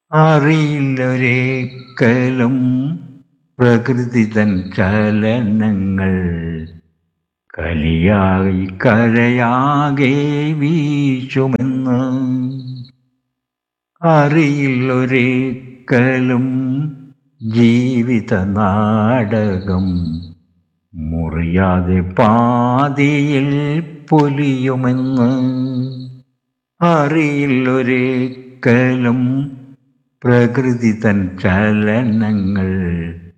അറിയില്ലൊരേക്കലും പ്രകൃതി തൻ ചലനങ്ങൾ കലിയായി കരയാകെ വീശുമെന്ന് അറിയില്ലൊരേക്കലും ജീവിത നാടകം മുറിയാതെ പാതിയിൽ പൊലിയുമെന്ന് അറിയില്ലൊരേക്കലും പ്രകൃതി തൻ ചലനങ്ങൾ